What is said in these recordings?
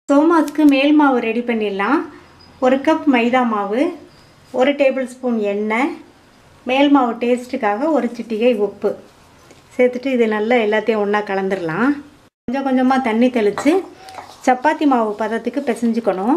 சோமாஸ்க்கு மேல் மாவு ரெடி பண்ணிடலாம் ஒரு கப் மைதா மாவு ஒரு டேபிள் ஸ்பூன் எண்ணெய் மேல் மாவு டேஸ்ட்டுக்காக ஒரு சிட்டிகை உப்பு சேர்த்துட்டு இது நல்லா எல்லாத்தையும் ஒன்றா கலந்துடலாம் கொஞ்சம் கொஞ்சமாக தண்ணி தெளித்து சப்பாத்தி மாவு பதத்துக்கு பிசைஞ்சுக்கணும்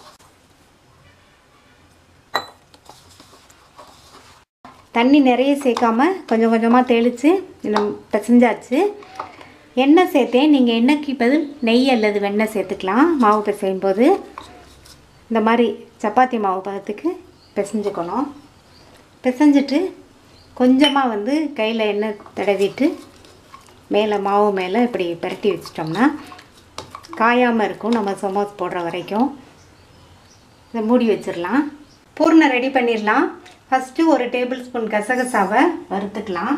தண்ணி நிறைய சேர்க்காம கொஞ்சம் கொஞ்சமாக தெளித்து இன்னும் பிசைஞ்சாச்சு எண்ணெய் சேர்த்தேன் நீங்கள் எண்ணெய்க்கு பதில் நெய் அல்லது வெண்ணெய் சேர்த்துக்கலாம் மாவு பிசையும் போது இந்த மாதிரி சப்பாத்தி மாவு பதத்துக்கு பிசைஞ்சுக்கணும் பிசைஞ்சிட்டு கொஞ்சமாக வந்து கையில் எண்ணெய் தடவிட்டு மேலே மாவு மேலே இப்படி பிரட்டி வச்சிட்டோம்னா காயாமல் இருக்கும் நம்ம சமோஸ் போடுற வரைக்கும் இதை மூடி வச்சிடலாம் பூர்ணம் ரெடி பண்ணிடலாம் ஃபஸ்ட்டு ஒரு டேபிள் ஸ்பூன் கசகசாவை வறுத்துக்கலாம்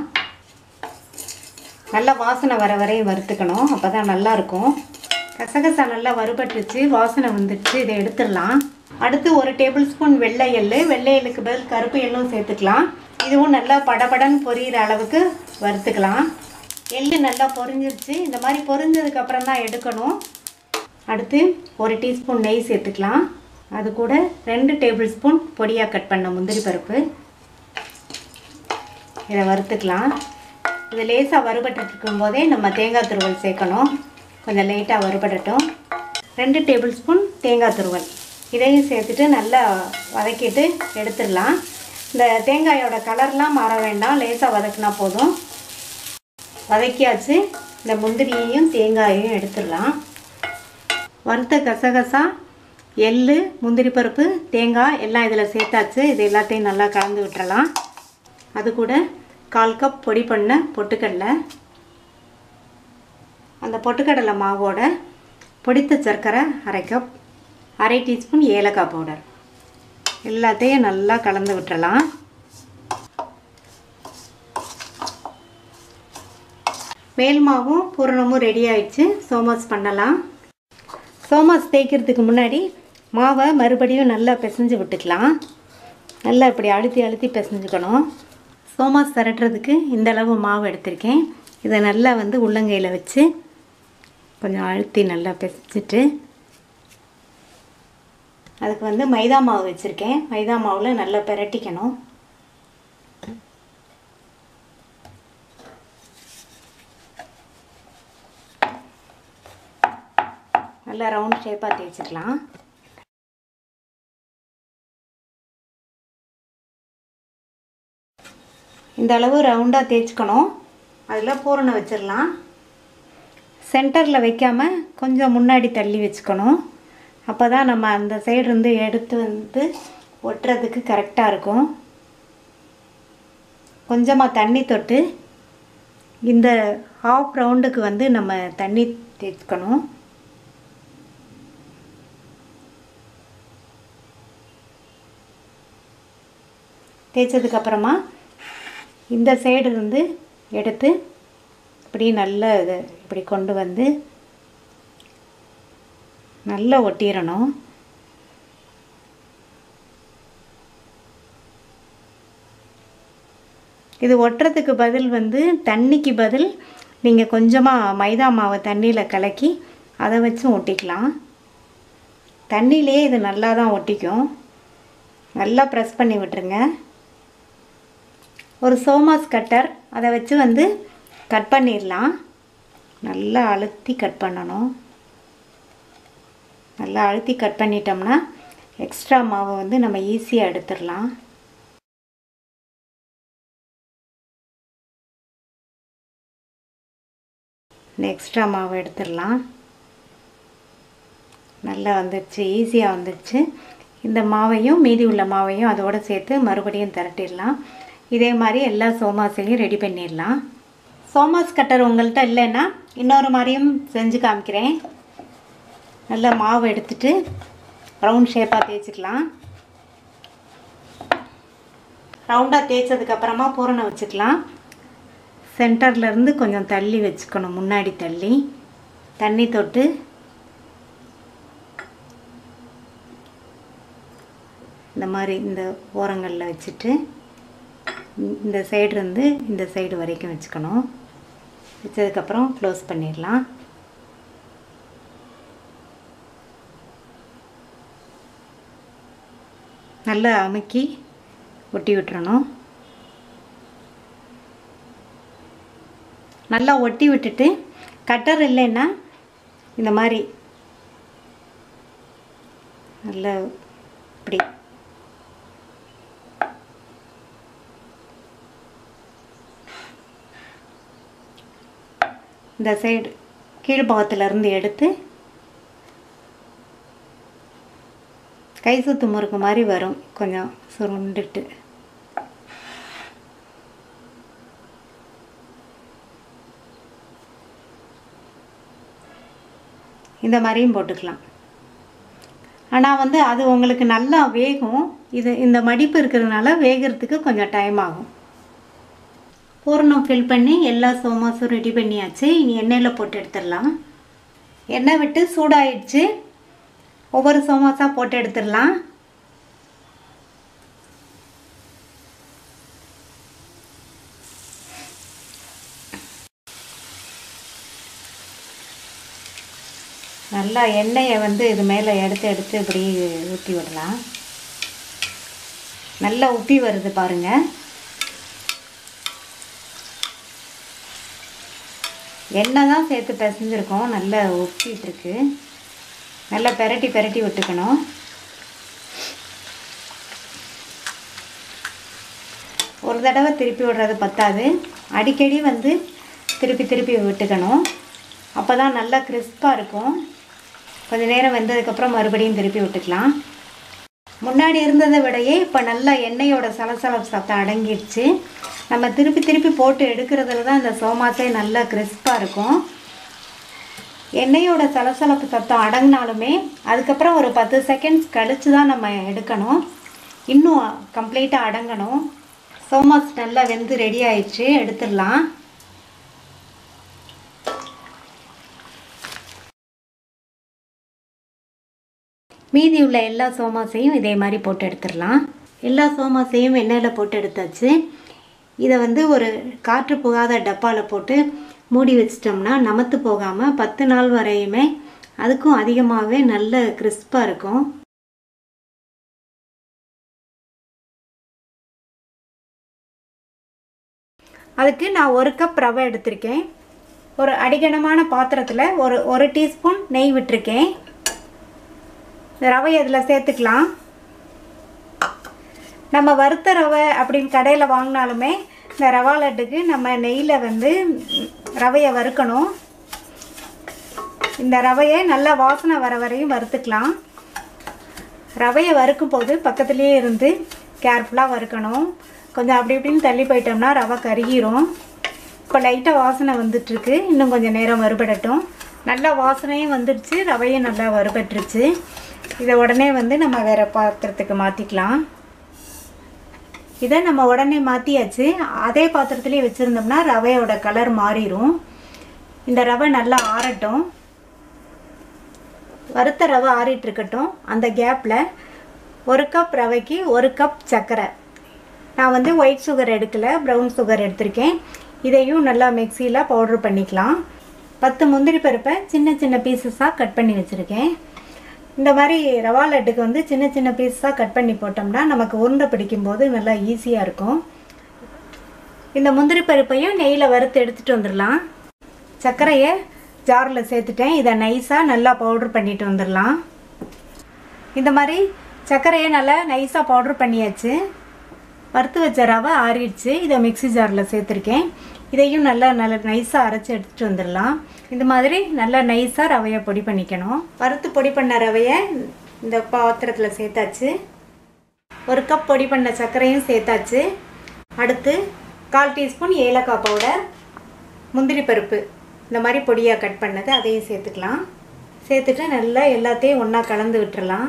நல்லா வாசனை வர வரையும் வறுத்துக்கணும் அப்போ தான் நல்லாயிருக்கும் கசகசா நல்லா வறுபட்டுருச்சு வாசனை வந்துடுச்சு இதை எடுத்துடலாம் அடுத்து ஒரு டேபிள் ஸ்பூன் வெள்ளை எள்ளு வெள்ளை எள்ளுக்கு பதில் கருப்பு எள்ளும் சேர்த்துக்கலாம் இதுவும் நல்லா படபடன்னு பொரியிற அளவுக்கு வறுத்துக்கலாம் எள்ளு நல்லா பொரிஞ்சிருச்சு இந்த மாதிரி பொரிஞ்சதுக்கு அப்புறம் தான் எடுக்கணும் அடுத்து ஒரு டீஸ்பூன் நெய் சேர்த்துக்கலாம் அது கூட ரெண்டு டேபிள் ஸ்பூன் பொடியாக கட் பண்ண முந்திரி பருப்பு இதை வறுத்துக்கலாம் இது லேசாக வறுபட்டுட்டு இருக்கும்போதே நம்ம தேங்காய் துருவல் சேர்க்கணும் கொஞ்சம் லைட்டாக வறுபடட்டும் ரெண்டு டேபிள் ஸ்பூன் தேங்காய் துருவல் இதையும் சேர்த்துட்டு நல்லா வதக்கிட்டு எடுத்துடலாம் இந்த தேங்காயோட கலர்லாம் மாற வேண்டாம் லேசாக வதக்குனா போதும் வதக்கியாச்சு இந்த முந்திரியையும் தேங்காயையும் எடுத்துடலாம் வறுத்த கசகசா எள் முந்திரி பருப்பு தேங்காய் எல்லாம் இதில் சேர்த்தாச்சு இது எல்லாத்தையும் நல்லா கலந்து விட்டுறலாம் அது கூட கால் கப் பொடி பண்ண பொட்டுக்கடலை அந்த பொட்டுக்கடலை மாவோட பொடித்த சர்க்கரை அரை கப் அரை டீஸ்பூன் ஏலக்காய் பவுடர் எல்லாத்தையும் நல்லா கலந்து விட்டுறலாம் மேல் மாவும் பூரணமும் ரெடி ஆயிடுச்சு சோமாஸ் பண்ணலாம் சோமாஸ் தேய்க்கிறதுக்கு முன்னாடி மாவை மறுபடியும் நல்லா பிசைஞ்சு விட்டுக்கலாம் நல்லா இப்படி அழுத்தி அழுத்தி பிசைஞ்சுக்கணும் சோமாஸ் திரட்டுறதுக்கு இந்த அளவு மாவு எடுத்திருக்கேன் இதை நல்லா வந்து உள்ளங்கையில் வச்சு கொஞ்சம் அழுத்தி நல்லா பிசைச்சிட்டு அதுக்கு வந்து மைதா மாவு வச்சுருக்கேன் மைதா மாவில் நல்லா பிரட்டிக்கணும் நல்லா ரவுண்ட் ஷேப்பாக தேய்ச்சிக்கலாம் இந்த அளவு ரவுண்டாக தேய்ச்சிக்கணும் அதில் பூரணம் வச்சிடலாம் சென்டரில் வைக்காமல் கொஞ்சம் முன்னாடி தள்ளி வச்சுக்கணும் அப்போ தான் நம்ம அந்த சைடு இருந்து எடுத்து வந்து ஒட்டுறதுக்கு கரெக்டாக இருக்கும் கொஞ்சமாக தண்ணி தொட்டு இந்த ஹாஃப் ரவுண்டுக்கு வந்து நம்ம தண்ணி தேய்ச்சிக்கணும் தேய்ச்சதுக்கப்புறமா இந்த சைடு இருந்து எடுத்து இப்படி நல்ல இது இப்படி கொண்டு வந்து நல்லா ஒட்டிடணும் இது ஒட்டுறதுக்கு பதில் வந்து தண்ணிக்கு பதில் நீங்கள் கொஞ்சமாக மைதா மாவை தண்ணியில் கலக்கி அதை வச்சும் ஒட்டிக்கலாம் தண்ணியிலே இது நல்லா தான் ஒட்டிக்கும் நல்லா ப்ரெஸ் பண்ணி விட்டுருங்க ஒரு சோமாஸ் கட்டர் அதை வச்சு வந்து கட் பண்ணிடலாம் நல்லா அழுத்தி கட் பண்ணணும் நல்லா அழுத்தி கட் பண்ணிட்டோம்னா எக்ஸ்ட்ரா மாவை வந்து நம்ம ஈஸியாக எடுத்துடலாம் இந்த எக்ஸ்ட்ரா மாவை எடுத்துடலாம் நல்லா வந்துடுச்சு ஈஸியாக வந்துடுச்சு இந்த மாவையும் மீதி உள்ள மாவையும் அதோடு சேர்த்து மறுபடியும் திரட்டிடலாம் இதே மாதிரி எல்லா சோமாஸையும் ரெடி பண்ணிடலாம் சோமாஸ் கட்டர் உங்கள்கிட்ட இல்லைன்னா இன்னொரு மாதிரியும் செஞ்சு காமிக்கிறேன் நல்லா மாவு எடுத்துட்டு ரவுண்ட் ஷேப்பாக தேய்ச்சிக்கலாம் ரவுண்டாக தேய்ச்சதுக்கப்புறமா பூரணம் வச்சுக்கலாம் சென்டர்லேருந்து கொஞ்சம் தள்ளி வச்சுக்கணும் முன்னாடி தள்ளி தண்ணி தொட்டு இந்த மாதிரி இந்த ஓரங்களில் வச்சுட்டு இந்த சைடு இருந்து இந்த சைடு வரைக்கும் வச்சுக்கணும் வச்சதுக்கப்புறம் க்ளோஸ் பண்ணிடலாம் நல்லா அமுக்கி ஒட்டி விட்டுறணும் நல்லா ஒட்டி விட்டுட்டு கட்டர் இல்லைன்னா இந்த மாதிரி நல்லா இப்படி இந்த சைடு கீழ்பாகத்துலேருந்து எடுத்து கை சுத்து முறுக்கு மாதிரி வரும் கொஞ்சம் சுருண்டுட்டு இந்த மாதிரியும் போட்டுக்கலாம் ஆனால் வந்து அது உங்களுக்கு நல்லா வேகும் இது இந்த மடிப்பு இருக்கிறதுனால வேகிறதுக்கு கொஞ்சம் டைம் ஆகும் பூரணம் ஃபில் பண்ணி எல்லா சோமாஸும் ரெடி பண்ணியாச்சு இனி எண்ணெயில் போட்டு எடுத்துடலாம் எண்ணெய் விட்டு சூடாயிடுச்சு ஒவ்வொரு சோமாஸாக போட்டு எடுத்துடலாம் நல்லா எண்ணெயை வந்து இது மேலே எடுத்து எடுத்து இப்படி ஊற்றி விடலாம் நல்லா உப்பி வருது பாருங்கள் எண்ணெய் தான் சேர்த்து பிசைஞ்சிருக்கோம் நல்லா உப்பிட்டு இருக்கு நல்லா பெரட்டி பெரட்டி விட்டுக்கணும் ஒரு தடவை திருப்பி விடுறது பத்தாது அடிக்கடி வந்து திருப்பி திருப்பி விட்டுக்கணும் அப்போ தான் நல்லா கிறிஸ்பாக இருக்கும் கொஞ்ச நேரம் வெந்ததுக்கப்புறம் மறுபடியும் திருப்பி விட்டுக்கலாம் முன்னாடி இருந்ததை விடையே இப்போ நல்லா எண்ணெயோட சலசலப்பு சத்தம் அடங்கிடுச்சு நம்ம திருப்பி திருப்பி போட்டு எடுக்கிறதுல தான் இந்த சோமாசே நல்லா கிறிஸ்பாக இருக்கும் எண்ணெயோட சலசலப்பு சத்தம் அடங்கினாலுமே அதுக்கப்புறம் ஒரு பத்து செகண்ட்ஸ் கழித்து தான் நம்ம எடுக்கணும் இன்னும் கம்ப்ளீட்டாக அடங்கணும் சோமாஸ் நல்லா வெந்து ரெடி ஆயிடுச்சு எடுத்துடலாம் மீதி உள்ள எல்லா சோமாசையும் இதே மாதிரி போட்டு எடுத்துடலாம் எல்லா சோமாசையும் எண்ணெயில் போட்டு எடுத்தாச்சு இதை வந்து ஒரு காற்று புகாத டப்பாவில் போட்டு மூடி வச்சிட்டோம்னா நமத்து போகாமல் பத்து நாள் வரையுமே அதுக்கும் அதிகமாகவே நல்ல கிறிஸ்பாக இருக்கும் அதுக்கு நான் ஒரு கப் ரவை எடுத்திருக்கேன் ஒரு அடிகனமான பாத்திரத்தில் ஒரு ஒரு டீஸ்பூன் நெய் விட்டிருக்கேன் இந்த ரவையை இதில் சேர்த்துக்கலாம் நம்ம வறுத்த ரவை அப்படின்னு கடையில் வாங்கினாலுமே இந்த ரவா லட்டுக்கு நம்ம நெய்யில் வந்து ரவையை வறுக்கணும் இந்த ரவையை நல்லா வாசனை வர வரையும் வறுத்துக்கலாம் ரவையை வறுக்கும் போது பக்கத்துலேயே இருந்து கேர்ஃபுல்லாக வறுக்கணும் கொஞ்சம் அப்படி இப்படின்னு தள்ளி போயிட்டோம்னா ரவை கருகிரும் இப்போ லைட்டாக வாசனை வந்துட்டுருக்கு இன்னும் கொஞ்சம் நேரம் வறுபடட்டும் நல்லா வாசனையும் வந்துடுச்சு ரவையும் நல்லா வறுபட்டுருச்சு இதை உடனே வந்து நம்ம வேறு பாத்திரத்துக்கு மாற்றிக்கலாம் இதை நம்ம உடனே மாற்றியாச்சு அதே பாத்திரத்துலேயே வச்சுருந்தோம்னா ரவையோட கலர் மாறிடும் இந்த ரவை நல்லா ஆறட்டும் வறுத்த ரவை ஆறிட்டு இருக்கட்டும் அந்த கேப்பில் ஒரு கப் ரவைக்கு ஒரு கப் சர்க்கரை நான் வந்து ஒயிட் சுகர் எடுக்கல ப்ரௌன் சுகர் எடுத்திருக்கேன் இதையும் நல்லா மிக்சியில் பவுட்ரு பண்ணிக்கலாம் பத்து முந்திரி பருப்பை சின்ன சின்ன பீசஸாக கட் பண்ணி வச்சுருக்கேன் இந்த மாதிரி ரவா லட்டுக்கு வந்து சின்ன சின்ன பீஸாக கட் பண்ணி போட்டோம்னா நமக்கு உருண்டை பிடிக்கும்போது நல்லா ஈஸியாக இருக்கும் இந்த முந்திரி பருப்பையும் நெய்யில் வறுத்து எடுத்துகிட்டு வந்துடலாம் சர்க்கரையை ஜாரில் சேர்த்துட்டேன் இதை நைஸாக நல்லா பவுட்ரு பண்ணிட்டு வந்துடலாம் இந்த மாதிரி சர்க்கரையை நல்லா நைஸாக பவுட்ரு பண்ணியாச்சு வறுத்து வச்ச ரவை ஆறிடுச்சு இதை மிக்ஸி ஜாரில் சேர்த்துருக்கேன் இதையும் நல்லா நல்லா நைஸாக அரைச்சி எடுத்துகிட்டு வந்துடலாம் இந்த மாதிரி நல்லா நைஸாக ரவையை பொடி பண்ணிக்கணும் வறுத்து பொடி பண்ண ரவையை இந்த பாத்திரத்தில் சேர்த்தாச்சு ஒரு கப் பொடி பண்ண சர்க்கரையும் சேர்த்தாச்சு அடுத்து கால் டீஸ்பூன் ஏலக்காய் பவுடர் முந்திரி பருப்பு இந்த மாதிரி பொடியாக கட் பண்ணது அதையும் சேர்த்துக்கலாம் சேர்த்துட்டு நல்லா எல்லாத்தையும் ஒன்றா கலந்து விட்டுறலாம்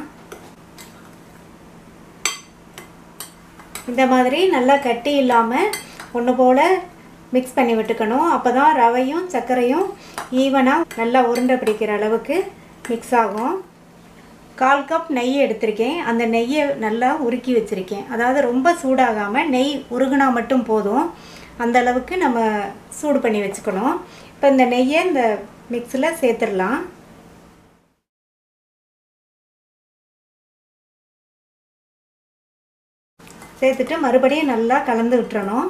இந்த மாதிரி நல்லா கட்டி இல்லாமல் ஒன்று போல் மிக்ஸ் பண்ணி விட்டுக்கணும் அப்போ தான் ரவையும் சர்க்கரையும் ஈவனாக நல்லா உருண்டை பிடிக்கிற அளவுக்கு மிக்ஸ் ஆகும் கால் கப் நெய் எடுத்திருக்கேன் அந்த நெய்யை நல்லா உருக்கி வச்சுருக்கேன் அதாவது ரொம்ப சூடாகாமல் நெய் உருகுனா மட்டும் போதும் அந்த அளவுக்கு நம்ம சூடு பண்ணி வச்சுக்கணும் இப்போ இந்த நெய்யை இந்த மிக்ஸில் சேர்த்துடலாம் சேர்த்துட்டு மறுபடியும் நல்லா கலந்து விட்டுறணும்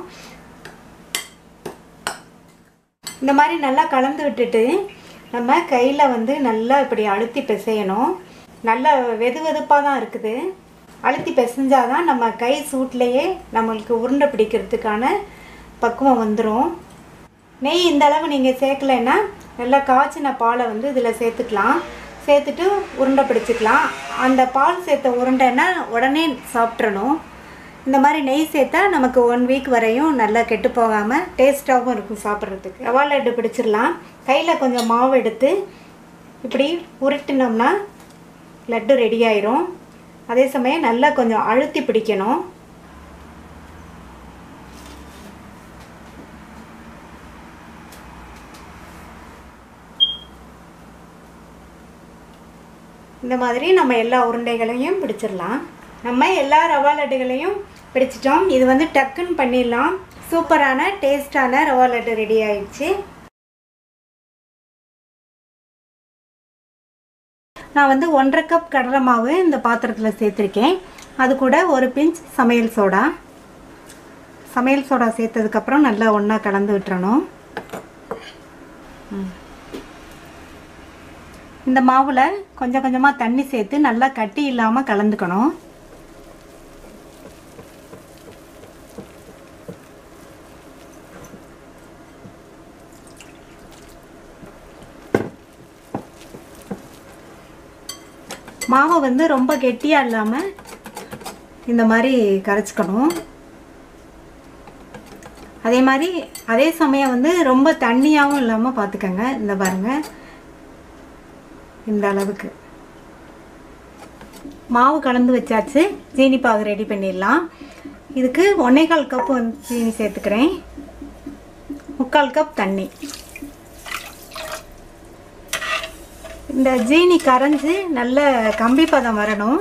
இந்த மாதிரி நல்லா கலந்து விட்டுட்டு நம்ம கையில் வந்து நல்லா இப்படி அழுத்தி பிசையணும் நல்லா வெது வெதுப்பாக தான் இருக்குது அழுத்தி பிசைஞ்சாதான் நம்ம கை சூட்லேயே நம்மளுக்கு உருண்டை பிடிக்கிறதுக்கான பக்குவம் வந்துடும் நெய் இந்த அளவு நீங்கள் சேர்க்கலைன்னா நல்லா காய்ச்சின பாலை வந்து இதில் சேர்த்துக்கலாம் சேர்த்துட்டு உருண்டை பிடிச்சிக்கலாம் அந்த பால் சேர்த்த உருண்டைன்னா உடனே சாப்பிட்றணும் இந்த மாதிரி நெய் சேர்த்தா நமக்கு ஒன் வீக் வரையும் நல்லா கெட்டு போகாமல் டேஸ்ட்டாகவும் இருக்கும் சாப்பிட்றதுக்கு ரவா லட்டு பிடிச்சிடலாம் கையில் கொஞ்சம் மாவு எடுத்து இப்படி உருட்டினோம்னா லட்டு ரெடி ஆயிரும் அதே சமயம் நல்லா கொஞ்சம் அழுத்தி பிடிக்கணும் இந்த மாதிரி நம்ம எல்லா உருண்டைகளையும் பிடிச்சிடலாம் நம்ம எல்லா ரவா லட்டுகளையும் பிடிச்சிட்டோம் இது வந்து டக்குன்னு பண்ணிடலாம் சூப்பரான டேஸ்டான ரவா லட்டு ரெடி ஆயிடுச்சு நான் வந்து ஒன்றரை கப் கடலை மாவு இந்த பாத்திரத்தில் சேர்த்துருக்கேன் அது கூட ஒரு பிஞ்ச் சமையல் சோடா சமையல் சோடா சேர்த்ததுக்கப்புறம் நல்லா ஒன்றா கலந்து விட்டுறணும் ம். இந்த மாவில் கொஞ்சம் கொஞ்சமாக தண்ணி சேர்த்து நல்லா கட்டி இல்லாமல் கலந்துக்கணும் மாவை வந்து ரொம்ப கெட்டியாக இல்லாமல் இந்த மாதிரி கரைச்சிக்கணும் அதே மாதிரி அதே சமயம் வந்து ரொம்ப தண்ணியாகவும் இல்லாமல் பார்த்துக்கங்க இந்த பாருங்கள் இந்த அளவுக்கு மாவு கலந்து வச்சாச்சு ஜீனி பாகு ரெடி பண்ணிடலாம் இதுக்கு ஒன்னேகால் கப் வந்து சீனி சேர்த்துக்கிறேன் முக்கால் கப் தண்ணி இந்த ஜீனி கரைஞ்சி நல்ல கம்பி பதம் வரணும்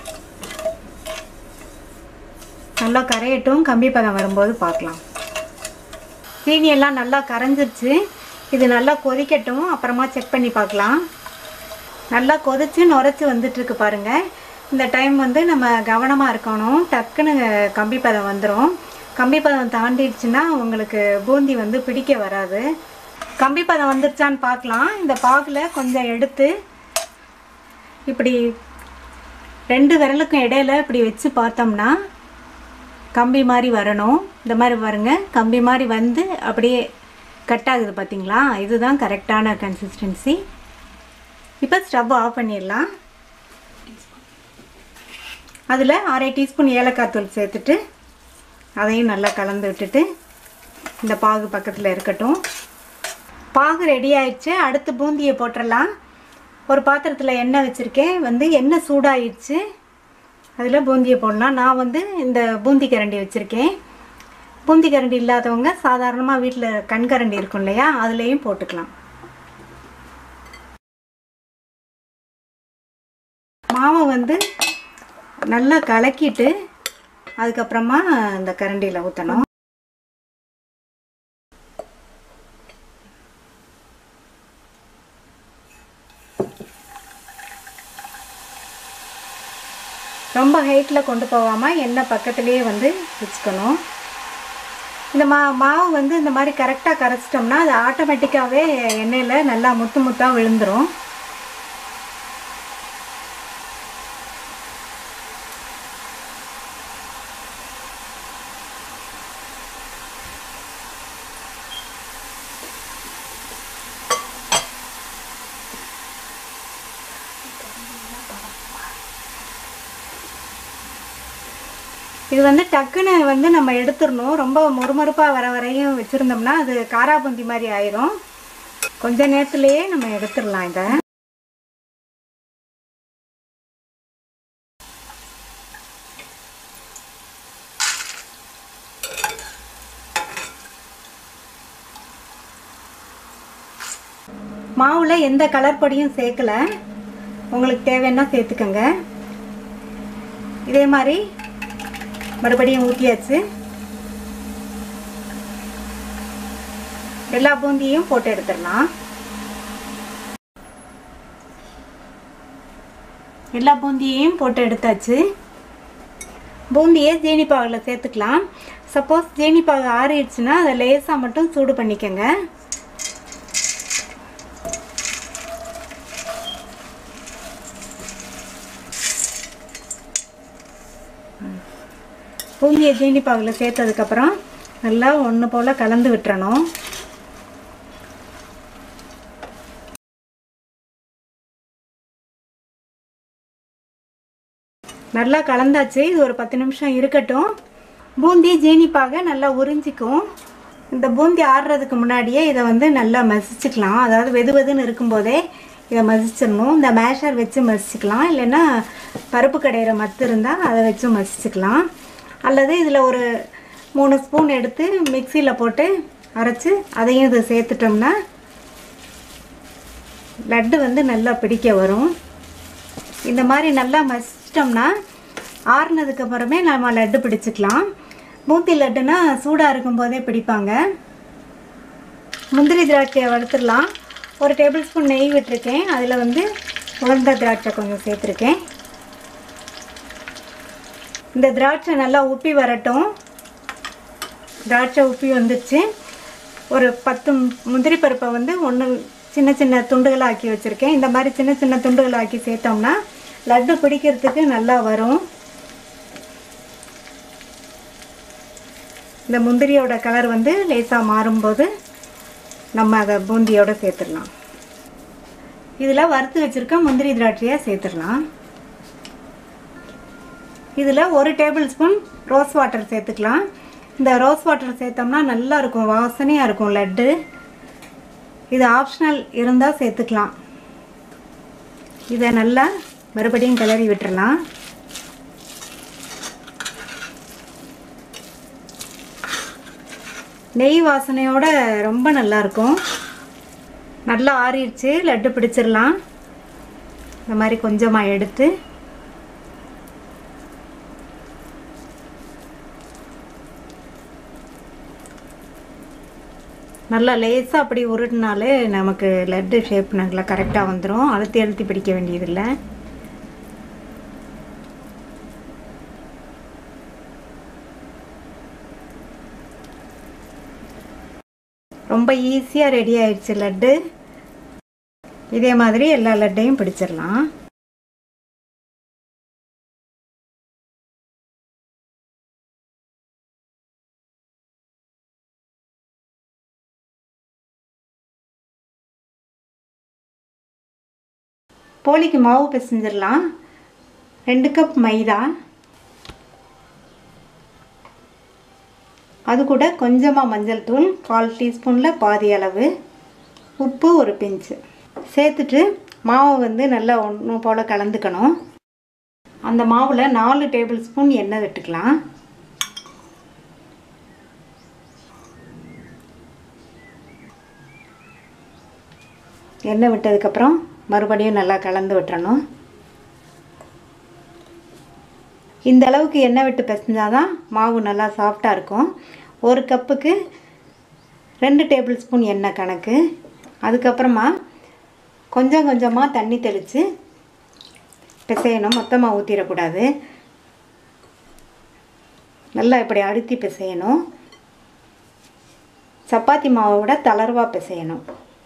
நல்லா கரையட்டும் கம்பி பதம் வரும்போது பார்க்கலாம் சீனி எல்லாம் நல்லா கரைஞ்சிருச்சு இது நல்லா கொதிக்கட்டும் அப்புறமா செக் பண்ணி பார்க்கலாம் நல்லா கொதிச்சு நுரைச்சி வந்துட்டுருக்கு பாருங்க இந்த டைம் வந்து நம்ம கவனமாக இருக்கணும் டக்குன்னு கம்பி பதம் வந்துடும் கம்பி பதம் தாண்டிடுச்சுன்னா உங்களுக்கு பூந்தி வந்து பிடிக்க வராது கம்பி பதம் வந்துருச்சான்னு பார்க்கலாம் இந்த பாகில் கொஞ்சம் எடுத்து இப்படி ரெண்டு விரலுக்கும் இடையில இப்படி வச்சு பார்த்தோம்னா கம்பி மாதிரி வரணும் இந்த மாதிரி பாருங்க கம்பி மாதிரி வந்து அப்படியே கட் ஆகுது பார்த்தீங்களா இதுதான் கரெக்டான கன்சிஸ்டன்சி இப்போ ஸ்டவ் ஆஃப் பண்ணிடலாம் அதில் அரை டீஸ்பூன் ஏலக்காய் தூள் சேர்த்துட்டு அதையும் நல்லா கலந்து விட்டுட்டு இந்த பாகு பக்கத்தில் இருக்கட்டும் பாகு ரெடி ஆயிடுச்சு அடுத்து பூந்தியை போட்டுடலாம் ஒரு பாத்திரத்தில் எண்ணெய் வச்சுருக்கேன் வந்து எண்ணெய் சூடாயிடுச்சு அதில் பூந்தியை போடலாம் நான் வந்து இந்த பூந்தி கரண்டி வச்சுருக்கேன் பூந்தி கரண்டி இல்லாதவங்க சாதாரணமாக வீட்டில் கண்கரண்டி இருக்கும் இல்லையா அதுலேயும் போட்டுக்கலாம் மாவை வந்து நல்லா கலக்கிட்டு அதுக்கப்புறமா இந்த கரண்டியில் ஊற்றணும் ரொம்ப ஹைட்டில் கொண்டு போகாமல் எண்ணெய் பக்கத்துலேயே வந்து வச்சுக்கணும் இந்த மா மாவு வந்து இந்த மாதிரி கரெக்டாக கரைச்சிட்டோம்னா அது ஆட்டோமேட்டிக்காகவே எண்ணெயில் நல்லா முத்து முத்தாக விழுந்துடும் இது வந்து டக்குன்னு வந்து நம்ம எடுத்துடணும் ரொம்ப மொறுமொறுப்பாக வர வரையும் வச்சுருந்தோம்னா அது காராபூந்தி மாதிரி ஆயிரும் கொஞ்ச நேரத்துலேயே நம்ம எடுத்துடலாம் இதை மாவில் எந்த கலர் பொடியும் சேர்க்கல உங்களுக்கு தேவைன்னா சேர்த்துக்கோங்க இதே மாதிரி மறுபடியும் ஊற்றியாச்சு எல்லா பூந்தியையும் போட்டு எடுத்துடலாம் எல்லா பூந்தியையும் போட்டு எடுத்தாச்சு பூந்தியை ஜீனி பாகில் சேர்த்துக்கலாம் சப்போஸ் ஜீனி பாகு ஆறிடுச்சுன்னா அதை லேசாக மட்டும் சூடு பண்ணிக்கோங்க பூந்தியை ஜீனி பாகில் சேர்த்ததுக்கப்புறம் நல்லா ஒன்று போல் கலந்து விட்டுறணும் நல்லா கலந்தாச்சு இது ஒரு பத்து நிமிஷம் இருக்கட்டும் பூந்தி ஜீனிப்பாக நல்லா உறிஞ்சிக்கும் இந்த பூந்தி ஆடுறதுக்கு முன்னாடியே இதை வந்து நல்லா மசிச்சுக்கலாம் அதாவது வெது வெதுன்னு இருக்கும்போதே இதை மசிச்சிடணும் இந்த மேஷர் வச்சு மசிச்சுக்கலாம் இல்லைன்னா பருப்பு கடையிற மத்து இருந்தால் அதை வச்சு மசிச்சுக்கலாம் அல்லது இதில் ஒரு மூணு ஸ்பூன் எடுத்து மிக்சியில் போட்டு அரைச்சி அதையும் இது சேர்த்துட்டோம்னா லட்டு வந்து நல்லா பிடிக்க வரும் இந்த மாதிரி நல்லா மசிச்சிட்டோம்னா ஆறுனதுக்கு அப்புறமே நம்ம லட்டு பிடிச்சிக்கலாம் பூந்தி லட்டுனா சூடாக இருக்கும்போதே பிடிப்பாங்க முந்திரி திராட்சையை வறுத்துடலாம் ஒரு டேபிள் ஸ்பூன் நெய் விட்டுருக்கேன் அதில் வந்து உலர்ந்த திராட்சை கொஞ்சம் சேர்த்துருக்கேன் இந்த திராட்சை நல்லா உப்பி வரட்டும் திராட்சை உப்பி வந்துடுச்சு ஒரு பத்து முந்திரி பருப்பை வந்து ஒன்று சின்ன சின்ன துண்டுகளாக ஆக்கி வச்சுருக்கேன் இந்த மாதிரி சின்ன சின்ன துண்டுகளாக ஆக்கி சேர்த்தோம்னா லட்டு பிடிக்கிறதுக்கு நல்லா வரும் இந்த முந்திரியோட கலர் வந்து லேசாக மாறும்போது நம்ம அதை பூந்தியோட சேர்த்துடலாம் இதில் வறுத்து வச்சுருக்க முந்திரி திராட்சையாக சேர்த்துடலாம் இதில் ஒரு டேபிள் ஸ்பூன் ரோஸ் வாட்டர் சேர்த்துக்கலாம் இந்த ரோஸ் வாட்டர் சேர்த்தோம்னா நல்லா இருக்கும் வாசனையாக இருக்கும் லட்டு இது ஆப்ஷனல் இருந்தால் சேர்த்துக்கலாம் இதை நல்லா மறுபடியும் கிளறி விட்டுறலாம் நெய் வாசனையோட ரொம்ப நல்லா இருக்கும் நல்லா ஆறிடுச்சு லட்டு பிடிச்சிடலாம் இந்த மாதிரி கொஞ்சமாக எடுத்து நல்லா லேசாக அப்படி உருட்டினாலே நமக்கு லட்டு ஷேப் நல்லா கரெக்டாக வந்துடும் அழுத்தி அழுத்தி பிடிக்க வேண்டியதில்லை ரொம்ப ஈஸியாக ரெடி ஆயிடுச்சு லட்டு இதே மாதிரி எல்லா லட்டையும் பிடிச்சிடலாம் போலிக்கு மாவு பிசைஞ்சிடலாம் ரெண்டு கப் மைதா அது கூட கொஞ்சமாக மஞ்சள் தூள் கால் டீஸ்பூனில் பாதி அளவு உப்பு ஒரு பிஞ்சு சேர்த்துட்டு மாவை வந்து நல்லா ஒன்று போல் கலந்துக்கணும் அந்த மாவில் நாலு டேபிள் ஸ்பூன் எண்ணெய் விட்டுக்கலாம் எண்ணெய் விட்டதுக்கப்புறம் மறுபடியும் நல்லா கலந்து விட்டுறணும் இந்த அளவுக்கு எண்ணெய் விட்டு பிசைஞ்சால் தான் மாவு நல்லா சாஃப்டாக இருக்கும் ஒரு கப்புக்கு ரெண்டு டேபிள் ஸ்பூன் எண்ணெய் கணக்கு அதுக்கப்புறமா கொஞ்சம் கொஞ்சமாக தண்ணி தெளித்து பிசையணும் மொத்தமாக ஊற்றிடக்கூடாது நல்லா இப்படி அழுத்தி பிசையணும் சப்பாத்தி மாவை விட தளர்வாக பிசையணும்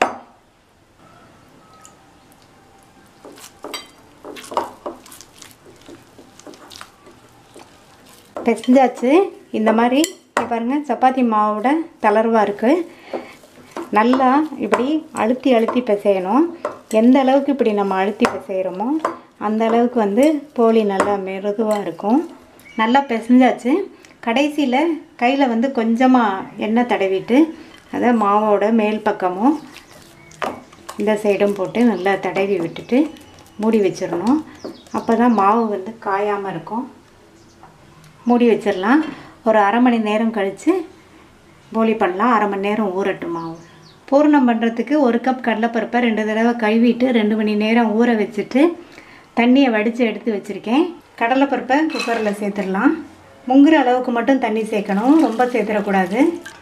பிசைஞ்சாச்சு இந்த மாதிரி இங்க பாருங்கள் சப்பாத்தி மாவோட தளர்வாக இருக்குது நல்லா இப்படி அழுத்தி அழுத்தி பிசையணும் எந்த அளவுக்கு இப்படி நம்ம அழுத்தி பிசைகிறோமோ அந்த அளவுக்கு வந்து போலி நல்லா மிருதுவாக இருக்கும் நல்லா பிசைஞ்சாச்சு கடைசியில் கையில் வந்து கொஞ்சமாக எண்ணெய் தடவிட்டு அதை மாவோட மேல் பக்கமும் இந்த சைடும் போட்டு நல்லா தடவி விட்டுட்டு மூடி வச்சிடணும் அப்போ தான் மாவு வந்து காயாமல் இருக்கும் மூடி வச்சிடலாம் ஒரு அரை மணி நேரம் கழித்து போலி பண்ணலாம் அரை மணி நேரம் ஊறட்டும் மாவு பூரணம் பண்ணுறதுக்கு ஒரு கப் கடலைப்பருப்பை ரெண்டு தடவை கழுவிட்டு ரெண்டு மணி நேரம் ஊற வச்சுட்டு தண்ணியை வடித்து எடுத்து வச்சுருக்கேன் கடலைப்பருப்பை குக்கரில் சேர்த்துடலாம் முங்குற அளவுக்கு மட்டும் தண்ணி சேர்க்கணும் ரொம்ப சேர்த்துடக்கூடாது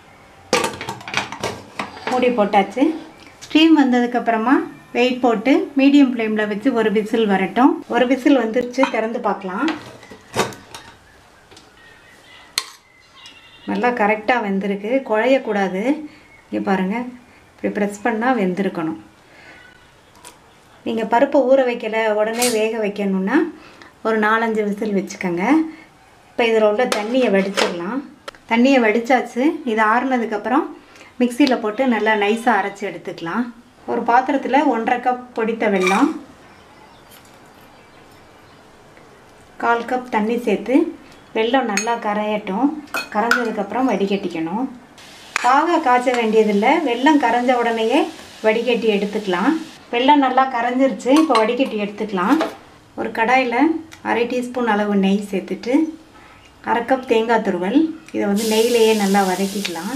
மூடி போட்டாச்சு ஸ்டீம் வந்ததுக்கப்புறமா வெயிட் போட்டு மீடியம் ஃப்ளேமில் வச்சு ஒரு விசில் வரட்டும் ஒரு விசில் வந்துருச்சு திறந்து பார்க்கலாம் நல்லா கரெக்டாக வெந்திருக்கு குழையக்கூடாது இங்கே பாருங்கள் இப்படி ப்ரெஸ் பண்ணால் வெந்திருக்கணும் நீங்கள் பருப்பை ஊற வைக்கல உடனே வேக வைக்கணுன்னா ஒரு நாலஞ்சு விசில் வச்சுக்கோங்க இப்போ இதில் உள்ள தண்ணியை வடிச்சிடலாம் தண்ணியை வடித்தாச்சு இது ஆறுனதுக்கப்புறம் மிக்சியில் போட்டு நல்லா நைஸாக அரைச்சி எடுத்துக்கலாம் ஒரு பாத்திரத்தில் ஒன்றரை கப் பொடித்த வெல்லம் கால் கப் தண்ணி சேர்த்து வெல்லம் நல்லா கரையட்டும் கரைஞ்சதுக்கப்புறம் வடிகட்டிக்கணும் பாக காய்ச்ச வேண்டியதில்லை வெல்லம் கரைஞ்ச உடனேயே வடிகட்டி எடுத்துக்கலாம் வெல்லம் நல்லா கரைஞ்சிருச்சு இப்போ வடிகட்டி எடுத்துக்கலாம் ஒரு கடாயில் அரை டீஸ்பூன் அளவு நெய் சேர்த்துட்டு அரை கப் தேங்காய் துருவல் இதை வந்து நெய்யிலேயே நல்லா வதக்கிக்கலாம்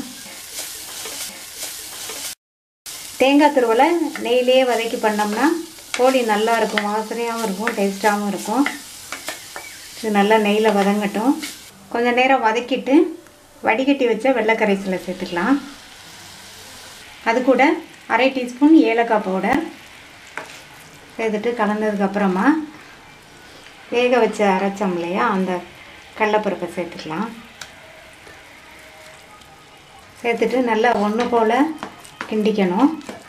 தேங்காய் துருவலை நெய்யிலேயே வதக்கி பண்ணோம்னா கோழி நல்லா இருக்கும் வாசனையாகவும் இருக்கும் டேஸ்ட்டாகவும் இருக்கும் இது நல்லா நெய்யில் வதங்கட்டும் கொஞ்சம் நேரம் வதக்கிட்டு வடிகட்டி வச்ச வெள்ளைக்கரைசலை சேர்த்துக்கலாம் அது கூட அரை டீஸ்பூன் ஏலக்காய் பவுடர் சேர்த்துட்டு கலந்ததுக்கப்புறமா வேக வச்ச அரைச்சோம் இல்லையா அந்த கடலப்பருப்பை சேர்த்துக்கலாம் சேர்த்துட்டு நல்லா ஒன்று போல் கிண்டிக்கணும்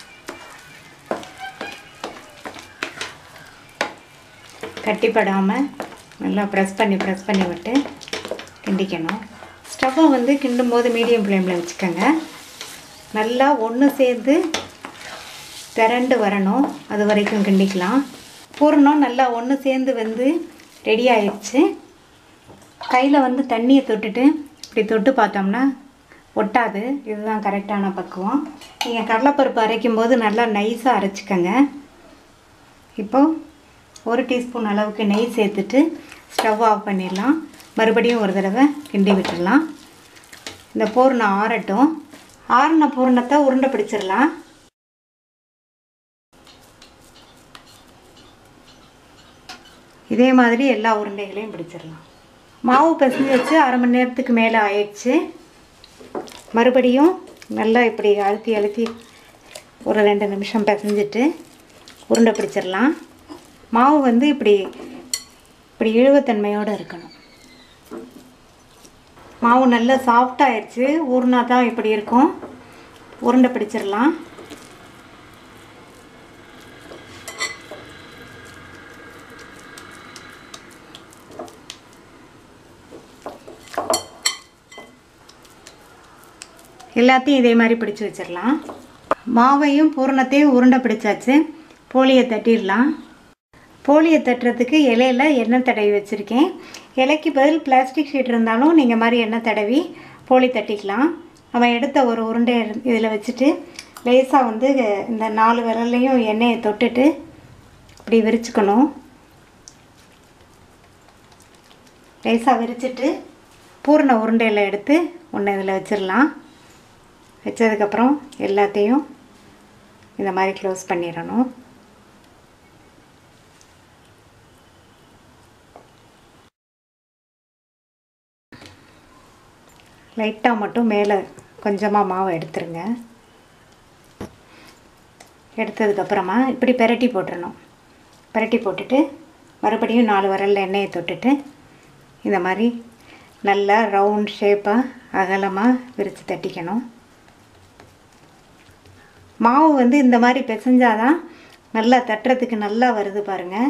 கட்டிப்படாமல் நல்லா ப்ரெஸ் பண்ணி ப்ரெஸ் பண்ணி விட்டு கிண்டிக்கணும் ஸ்டவ்வை வந்து கிண்டும் போது மீடியம் ஃப்ளேமில் வச்சுக்கோங்க நல்லா ஒன்று சேர்ந்து திரண்டு வரணும் அது வரைக்கும் கிண்டிக்கலாம் பூரணம் நல்லா ஒன்று சேர்ந்து வந்து ரெடி ஆயிடுச்சு கையில் வந்து தண்ணியை தொட்டுட்டு இப்படி தொட்டு பார்த்தோம்னா ஒட்டாது இதுதான் கரெக்டான பக்குவம் நீங்கள் கடலைப்பருப்பு அரைக்கும் போது நல்லா நைஸாக அரைச்சிக்கோங்க இப்போது ஒரு டீஸ்பூன் அளவுக்கு நெய் சேர்த்துட்டு ஸ்டவ் ஆஃப் பண்ணிடலாம் மறுபடியும் ஒரு தடவை கிண்டி விட்டுடலாம் இந்த பூர்ணம் ஆறட்டும் ஆறின பூர்ணத்தை உருண்டை பிடிச்சிடலாம் இதே மாதிரி எல்லா உருண்டைகளையும் பிடிச்சிடலாம் மாவு பிசைஞ்சு வச்சு அரை மணி நேரத்துக்கு மேலே ஆயிடுச்சு மறுபடியும் நல்லா இப்படி அழுத்தி அழுத்தி ஒரு ரெண்டு நிமிஷம் பிசைஞ்சிட்டு உருண்டை பிடிச்சிடலாம் மாவு வந்து இப்படி இப்படி இழுவத்தன்மையோடு இருக்கணும் மாவு நல்லா சாஃப்டாகிடுச்சு ஊறினா தான் இப்படி இருக்கும் உருண்டை பிடிச்சிடலாம் எல்லாத்தையும் இதே மாதிரி பிடிச்சி வச்சிடலாம் மாவையும் பூரணத்தையும் உருண்டை பிடிச்சாச்சு போலியை தட்டிடலாம் போலியை தட்டுறதுக்கு இலையில எண்ணெய் தடவி வச்சுருக்கேன் இலைக்கு பதில் பிளாஸ்டிக் ஷீட் இருந்தாலும் நீங்கள் மாதிரி எண்ணெய் தடவி போலி தட்டிக்கலாம் அவன் எடுத்த ஒரு உருண்டை இதில் வச்சுட்டு லேசாக வந்து இந்த நாலு விரல்லையும் எண்ணெயை தொட்டுட்டு இப்படி விரிச்சுக்கணும் லேசாக விரிச்சிட்டு பூரண உருண்டையில் எடுத்து ஒன்று இதில் வச்சிடலாம் வச்சதுக்கப்புறம் எல்லாத்தையும் இந்த மாதிரி க்ளோஸ் பண்ணிடணும் லைட்டாக மட்டும் மேலே கொஞ்சமாக மாவு எடுத்துருங்க எடுத்ததுக்கப்புறமா இப்படி பெரட்டி போட்டுறணும் பெரட்டி போட்டுட்டு மறுபடியும் நாலு வரலில் எண்ணெயை தொட்டுட்டு இந்த மாதிரி நல்லா ரவுண்ட் ஷேப்பாக அகலமாக விரித்து தட்டிக்கணும் மாவு வந்து இந்த மாதிரி பிசைஞ்சாதான் நல்லா தட்டுறதுக்கு நல்லா வருது பாருங்கள்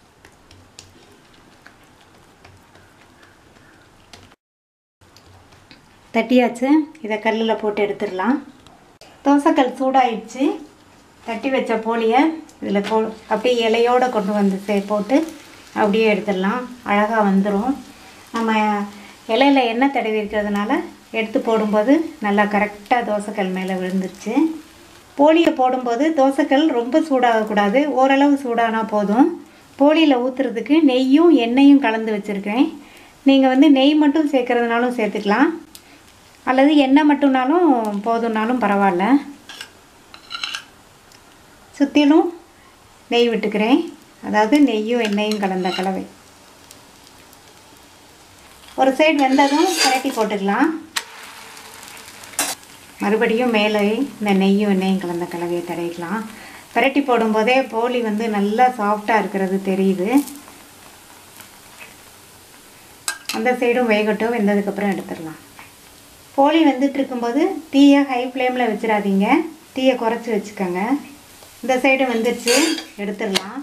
தட்டியாச்சு இதை கல்லில் போட்டு எடுத்துடலாம் தோசைக்கல் சூடாயிடுச்சு தட்டி வச்ச போலியை இதில் போ அப்படியே இலையோடு கொண்டு வந்து சே போட்டு அப்படியே எடுத்துடலாம் அழகாக வந்துடும் நம்ம இலையில எண்ணெய் தடவி இருக்கிறதுனால எடுத்து போடும்போது நல்லா கரெக்டாக தோசைக்கல் மேலே விழுந்துருச்சு போலியை போடும்போது தோசைக்கல் ரொம்ப சூடாகக்கூடாது ஓரளவு சூடானா போதும் போலியில் ஊற்றுறதுக்கு நெய்யும் எண்ணெயும் கலந்து வச்சுருக்கேன் நீங்கள் வந்து நெய் மட்டும் சேர்க்குறதுனாலும் சேர்த்துக்கலாம் அல்லது எண்ணெய் மட்டும்னாலும் போதும்னாலும் பரவாயில்ல சுற்றிலும் நெய் விட்டுக்கிறேன் அதாவது நெய்யும் எண்ணெயும் கலந்த கலவை ஒரு சைடு வெந்ததும் பரட்டி போட்டுக்கலாம் மறுபடியும் மேலே இந்த நெய்யும் எண்ணெயும் கலந்த கலவையை தடவிக்கலாம் பரட்டி போடும்போதே போலி வந்து நல்லா சாஃப்டாக இருக்கிறது தெரியுது அந்த சைடும் வேகட்டும் வெந்ததுக்கப்புறம் எடுத்துடலாம் போலி வெந்துட்டு இருக்கும்போது தீயை ஹை ஃப்ளேமில் வச்சிடாதீங்க தீயை குறைச்சி வச்சுக்கோங்க இந்த சைடு வெந்துருச்சு எடுத்துடலாம்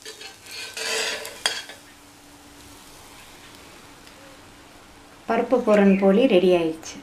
பருப்பு பொருள் போலி ரெடி ஆயிடுச்சு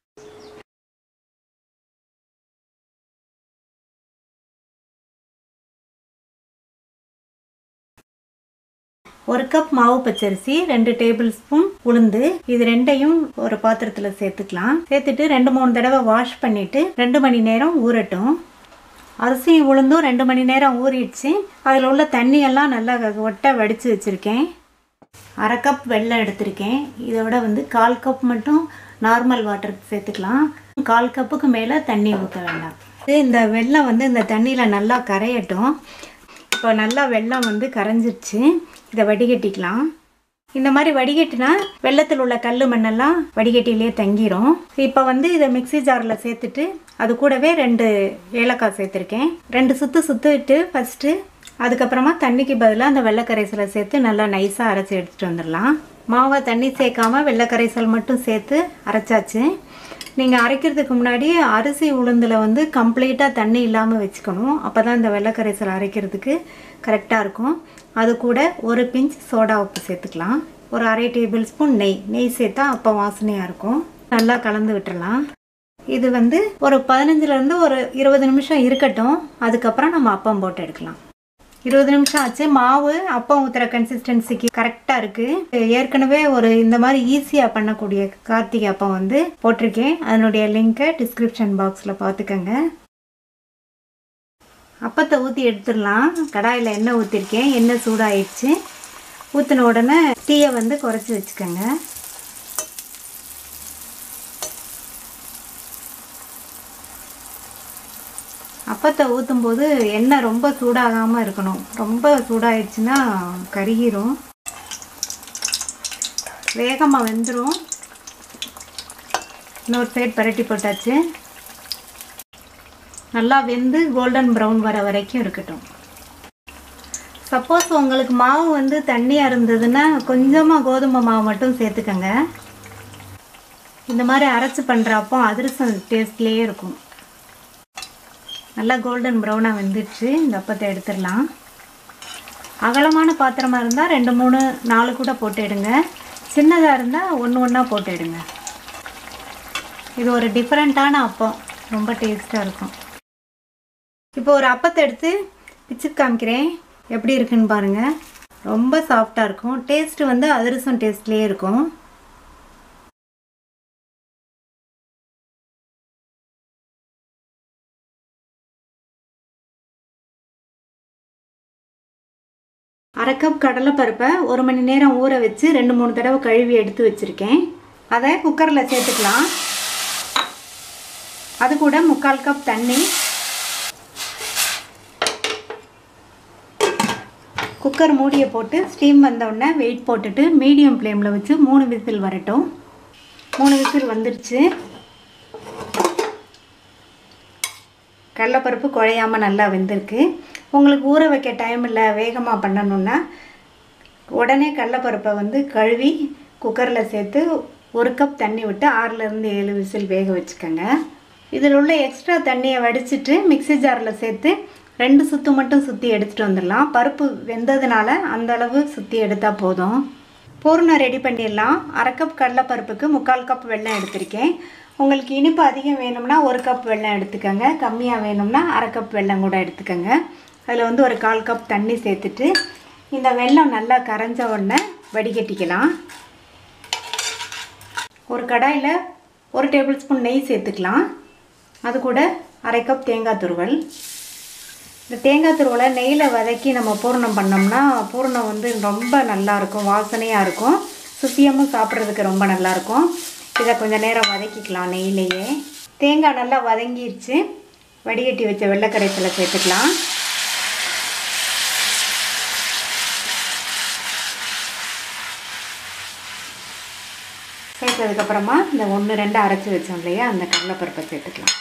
ஒரு கப் மாவு பச்சரிசி ரெண்டு டேபிள் ஸ்பூன் உளுந்து இது ரெண்டையும் ஒரு பாத்திரத்தில் சேர்த்துக்கலாம் சேர்த்துட்டு ரெண்டு மூணு தடவை வாஷ் பண்ணிட்டு ரெண்டு மணி நேரம் ஊறட்டும் அரிசியும் உளுந்தும் ரெண்டு மணி நேரம் ஊறிடுச்சு அதில் உள்ள தண்ணியெல்லாம் நல்லா ஒட்ட வடித்து வச்சுருக்கேன் அரை கப் வெல்லம் எடுத்திருக்கேன் இதோட வந்து கால் கப் மட்டும் நார்மல் வாட்டர் சேர்த்துக்கலாம் கால் கப்புக்கு மேலே தண்ணி ஊற்ற வேண்டாம் இது இந்த வெல்லம் வந்து இந்த தண்ணியில் நல்லா கரையட்டும் இப்போ நல்லா வெல்லம் வந்து கரைஞ்சிருச்சு இதை வடிகட்டிக்கலாம் இந்த மாதிரி வடிகட்டினா வெள்ளத்தில் உள்ள கல் மண்ணெல்லாம் வடிகட்டிலே தங்கிரும் இப்போ வந்து இதை மிக்ஸி ஜாரில் சேர்த்துட்டு அது கூடவே ரெண்டு ஏலக்காய் சேர்த்துருக்கேன் ரெண்டு சுற்று சுற்றிட்டு ஃபஸ்ட்டு அதுக்கப்புறமா தண்ணிக்கு பதிலாக அந்த வெள்ளைக்கரைசலை சேர்த்து நல்லா நைஸாக அரைச்சி எடுத்துகிட்டு வந்துடலாம் மாவை தண்ணி சேர்க்காம வெள்ளைக்கரைசல் மட்டும் சேர்த்து அரைச்சாச்சு நீங்கள் அரைக்கிறதுக்கு முன்னாடி அரிசி உளுந்தில் வந்து கம்ப்ளீட்டாக தண்ணி இல்லாமல் வச்சுக்கணும் அப்போ தான் இந்த வெள்ளைக்கரைசல் அரைக்கிறதுக்கு கரெக்டாக இருக்கும் அது கூட ஒரு பிஞ்ச் சோடா உப்பு சேர்த்துக்கலாம் ஒரு அரை டேபிள் ஸ்பூன் நெய் நெய் சேர்த்தா அப்போ வாசனையாக இருக்கும் நல்லா கலந்து விட்டுறலாம் இது வந்து ஒரு பதினஞ்சுலேருந்து ஒரு இருபது நிமிஷம் இருக்கட்டும் அதுக்கப்புறம் நம்ம அப்பம் போட்டு எடுக்கலாம் இருபது நிமிஷம் ஆச்சு மாவு அப்பம் ஊற்றுற கன்சிஸ்டன்சிக்கு கரெக்டாக இருக்குது ஏற்கனவே ஒரு இந்த மாதிரி ஈஸியாக பண்ணக்கூடிய கார்த்திகை அப்பம் வந்து போட்டிருக்கேன் அதனுடைய லிங்க்கை டிஸ்கிரிப்ஷன் பாக்ஸில் பார்த்துக்கோங்க அப்பத்தை ஊற்றி எடுத்துடலாம் கடாயில் எண்ணெய் ஊற்றிருக்கேன் எண்ணெய் சூடாயிடுச்சு ஊற்றின உடனே டீயை வந்து குறைச்சி வச்சுக்கோங்க அப்பத்தை ஊற்றும் போது எண்ணெய் ரொம்ப சூடாகாமல் இருக்கணும் ரொம்ப சூடாயிடுச்சுன்னா கருகிரும் வேகமாக வெந்துடும் இன்னொரு சைட் பரட்டி போட்டாச்சு நல்லா வெந்து கோல்டன் ப்ரௌன் வர வரைக்கும் இருக்கட்டும் சப்போஸ் உங்களுக்கு மாவு வந்து தண்ணியாக இருந்ததுன்னா கொஞ்சமாக கோதுமை மாவு மட்டும் சேர்த்துக்கங்க இந்த மாதிரி அரைச்சி பண்ணுறப்போ அதிரசம் டேஸ்ட்லேயே இருக்கும் நல்லா கோல்டன் ப்ரௌனாக வெந்துடுச்சு இந்த அப்பத்தை எடுத்துடலாம் அகலமான பாத்திரமாக இருந்தால் ரெண்டு மூணு நாலு கூட போட்டு எடுங்க சின்னதாக இருந்தால் ஒன்று ஒன்றா போட்டு எடுங்க இது ஒரு டிஃப்ரெண்ட்டான அப்பம் ரொம்ப டேஸ்ட்டாக இருக்கும் இப்போ ஒரு அப்பத்தை எடுத்து பிச்சு காமிக்கிறேன் எப்படி இருக்குன்னு பாருங்கள் ரொம்ப சாஃப்டாக இருக்கும் டேஸ்ட்டு வந்து அதிரசம் டேஸ்ட்லேயே இருக்கும் அரை கப் கடலைப்பருப்பை ஒரு மணி நேரம் ஊற வச்சு ரெண்டு மூணு தடவை கழுவி எடுத்து வச்சுருக்கேன் அதை குக்கரில் சேர்த்துக்கலாம் அது கூட முக்கால் கப் தண்ணி குக்கர் மூடியை போட்டு ஸ்டீம் வந்தவுடனே வெயிட் போட்டுட்டு மீடியம் ஃப்ளேமில் வச்சு மூணு விசில் வரட்டும் மூணு விசில் வந்துடுச்சு கடலைப்பருப்பு குழையாமல் நல்லா வெந்திருக்கு உங்களுக்கு ஊற வைக்க டைம் இல்லை வேகமாக பண்ணணுன்னா உடனே கடலைப்பருப்பை வந்து கழுவி குக்கரில் சேர்த்து ஒரு கப் தண்ணி விட்டு ஆறுலேருந்து ஏழு விசில் வேக வச்சுக்கோங்க இதில் உள்ள எக்ஸ்ட்ரா தண்ணியை வடிச்சிட்டு மிக்ஸி ஜாரில் சேர்த்து ரெண்டு சுத்து மட்டும் சுற்றி எடுத்துகிட்டு வந்துடலாம் பருப்பு வெந்ததுனால அந்த அளவு சுற்றி எடுத்தால் போதும் பூர்ணம் ரெடி பண்ணிடலாம் அரை கப் கடலைப்பருப்புக்கு முக்கால் கப் வெல்லம் எடுத்திருக்கேன் உங்களுக்கு இனிப்பு அதிகம் வேணும்னா ஒரு கப் வெல்லம் எடுத்துக்கோங்க கம்மியாக வேணும்னா அரை கப் வெல்லம் கூட எடுத்துக்கோங்க அதில் வந்து ஒரு கால் கப் தண்ணி சேர்த்துட்டு இந்த வெல்லம் நல்லா கரைஞ்ச உடனே வடிகட்டிக்கலாம் ஒரு கடாயில் ஒரு டேபிள் ஸ்பூன் நெய் சேர்த்துக்கலாம் அது கூட அரை கப் தேங்காய் துருவல் இந்த தேங்காய் துருவலை நெய்யில் வதக்கி நம்ம பூரணம் பண்ணோம்னா பூரணம் வந்து ரொம்ப நல்லாயிருக்கும் வாசனையாக இருக்கும் சுத்தியமும் சாப்பிட்றதுக்கு ரொம்ப நல்லாயிருக்கும் இதை கொஞ்சம் நேரம் வதக்கிக்கலாம் நெய்யிலேயே தேங்காய் நல்லா வதங்கிருச்சு வடிகட்டி வச்ச வெள்ளைக்கரைசலை சேர்த்துக்கலாம் சேர்த்ததுக்கப்புறமா இந்த ஒன்று ரெண்டு அரைச்சி வச்சோம் இல்லையா அந்த கடலைப்பருப்பை சேர்த்துக்கலாம்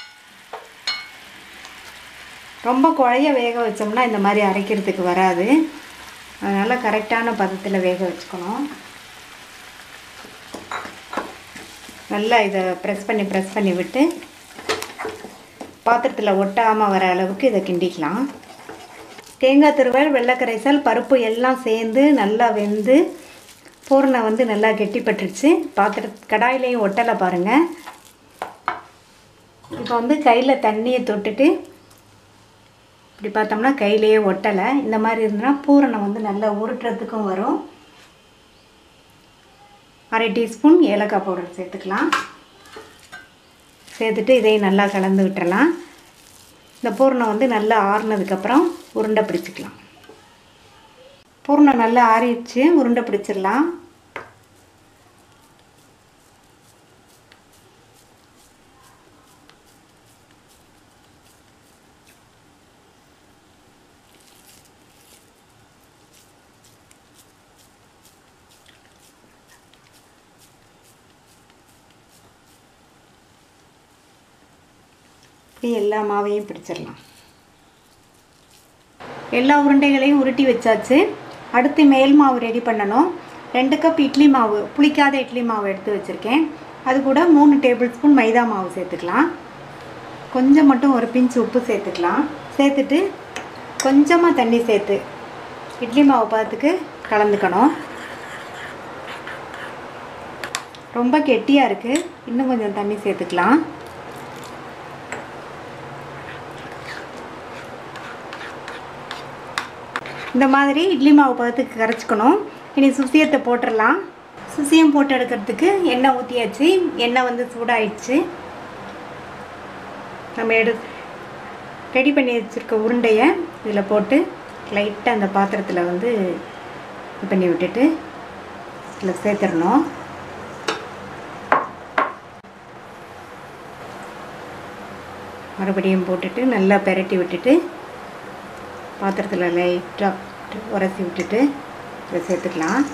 ரொம்ப குழைய வேக வச்சோம்னா இந்த மாதிரி அரைக்கிறதுக்கு வராது அதனால் கரெக்டான பதத்தில் வேக வச்சுக்கணும் நல்லா இதை ப்ரெஸ் பண்ணி ப்ரெஸ் பண்ணி விட்டு பாத்திரத்தில் ஒட்டாமல் வர அளவுக்கு இதை கிண்டிக்கலாம் தேங்காய் துருவல் வெள்ளைக்கரைசல் பருப்பு எல்லாம் சேர்ந்து நல்லா வெந்து பூரணம் வந்து நல்லா கெட்டிப்பட்டுருச்சு பாத்திர கடாயிலையும் ஒட்டலை பாருங்கள் இப்போ வந்து கையில் தண்ணியை தொட்டுட்டு இப்படி பார்த்தோம்னா கையிலேயே ஒட்டலை இந்த மாதிரி இருந்ததுன்னா பூரணம் வந்து நல்லா உருட்டுறதுக்கும் வரும் அரை டீஸ்பூன் ஏலக்காய் பவுடர் சேர்த்துக்கலாம் சேர்த்துட்டு இதையும் நல்லா கலந்து விட்டுறலாம் இந்த பூரணம் வந்து நல்லா ஆறுனதுக்கப்புறம் உருண்டை பிடிச்சிக்கலாம் பூரணம் நல்லா ஆறிடுச்சு உருண்டை பிடிச்சிடலாம் இப்படி எல்லா மாவையும் பிடிச்சிடலாம் எல்லா உருண்டைகளையும் உருட்டி வச்சாச்சு அடுத்து மேல் மாவு ரெடி பண்ணணும் ரெண்டு கப் இட்லி மாவு புளிக்காத இட்லி மாவு எடுத்து வச்சுருக்கேன் அது கூட மூணு டேபிள் ஸ்பூன் மைதா மாவு சேர்த்துக்கலாம் கொஞ்சம் மட்டும் ஒரு பிஞ்ச் உப்பு சேர்த்துக்கலாம் சேர்த்துட்டு கொஞ்சமாக தண்ணி சேர்த்து இட்லி மாவு பார்த்துக்கு கலந்துக்கணும் ரொம்ப கெட்டியாக இருக்குது இன்னும் கொஞ்சம் தண்ணி சேர்த்துக்கலாம் இந்த மாதிரி இட்லி மாவு பதத்துக்கு கரைச்சிக்கணும் இனி சுசியத்தை போட்டுடலாம் சுசியம் போட்டு எடுக்கிறதுக்கு எண்ணெய் ஊற்றியாச்சு எண்ணெய் வந்து சூடாயிடுச்சு நம்ம எடு ரெடி பண்ணி வச்சுருக்க உருண்டையை இதில் போட்டு லைட்டாக அந்த பாத்திரத்தில் வந்து இது பண்ணி விட்டுட்டு இதில் சேர்த்துடணும் மறுபடியும் போட்டுட்டு நல்லா பெரட்டி விட்டுட்டு பாத்திரத்தில் லைட்டாக உரசி விட்டுட்டு இதை சேர்த்துக்கலாம்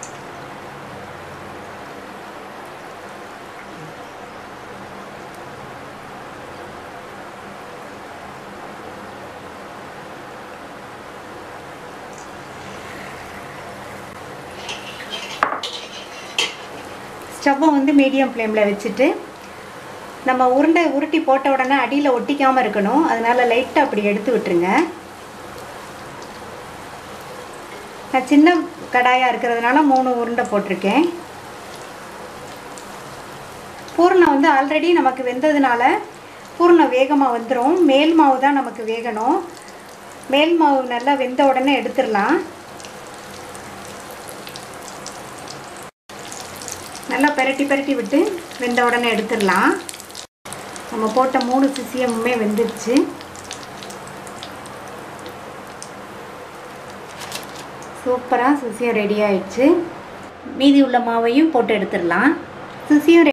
ஸ்டவ்வை வந்து மீடியம் ஃப்ளேமில் வச்சுட்டு நம்ம உருண்டை உருட்டி போட்ட உடனே அடியில் ஒட்டிக்காமல் இருக்கணும் அதனால் லைட்டாக அப்படி எடுத்து விட்டுருங்க நான் சின்ன கடாயாக இருக்கிறதுனால மூணு உருண்டை போட்டிருக்கேன் பூர்ணம் வந்து ஆல்ரெடி நமக்கு வெந்ததுனால பூர்ணம் வேகமாக வந்துடும் மேல் மாவு தான் நமக்கு வேகணும் மேல் மாவு நல்லா வெந்த உடனே எடுத்துடலாம் நல்லா பெரட்டி பெரட்டி விட்டு வெந்த உடனே எடுத்துடலாம் நம்ம போட்ட மூணு சிசியமுமே வெந்துருச்சு சூப்பராக சுசியம் ரெடி ஆயிடுச்சு மீதி உள்ள மாவையும் போட்டு எடுத்துடலாம் சுசியம்